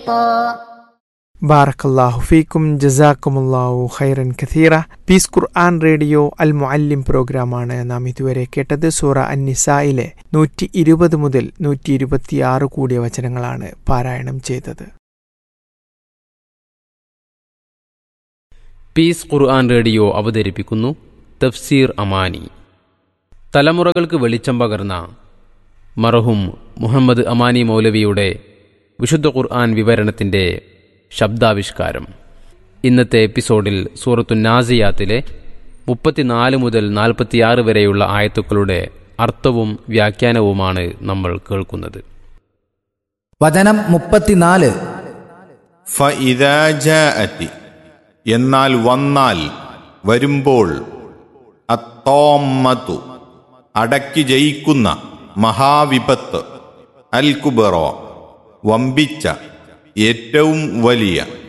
ബാറക്കല്ലാഹു ഫീക്കും ജസാക്കുമുല്ലാഹു ഖൈറൻ കഥീറ പീസ് ഖുർആൻ റേഡിയോ അൽ മുഅല്ലിം പ്രോഗ്രാമാണ് നാം ഇതുവരെ കേട്ടത് സൂറ അന്നിസായിലെ നൂറ്റി ഇരുപത് മുതൽ നൂറ്റി ഇരുപത്തിയാറ് കൂടിയ വചനങ്ങളാണ് പാരായണം ചെയ്തത് പീസ് ഖുർആൻ റേഡിയോ അവതരിപ്പിക്കുന്നു തഫ്സീർ അമാനി തലമുറകൾക്ക് വെളിച്ചം പകർന്ന മറഹും മുഹമ്മദ് അമാനി മൗലവിയുടെ വിശുദ്ധ ഖുർആൻ വിവരണത്തിൻ്റെ ശബ്ദാവിഷ്കാരം ഇന്നത്തെ എപ്പിസോഡിൽ സൂറത്തു നാസിയാത്തിലെ മുപ്പത്തിനാല് മുതൽ നാൽപ്പത്തിയാറ് വരെയുള്ള ആയത്തുക്കളുടെ അർത്ഥവും വ്യാഖ്യാനവുമാണ് നമ്മൾ കേൾക്കുന്നത് വചനം മുപ്പത്തിനാല് ഫഇദാ ജാഅത്തി എന്നാൽ വന്നാൽ വരുമ്പോൾ അത്തോമ്മത്തു അടക്കി ജയിക്കുന്ന മഹാവിപത്ത് അൽ കുബറോ വമ്പിച്ച ഏറ്റവും വലിയ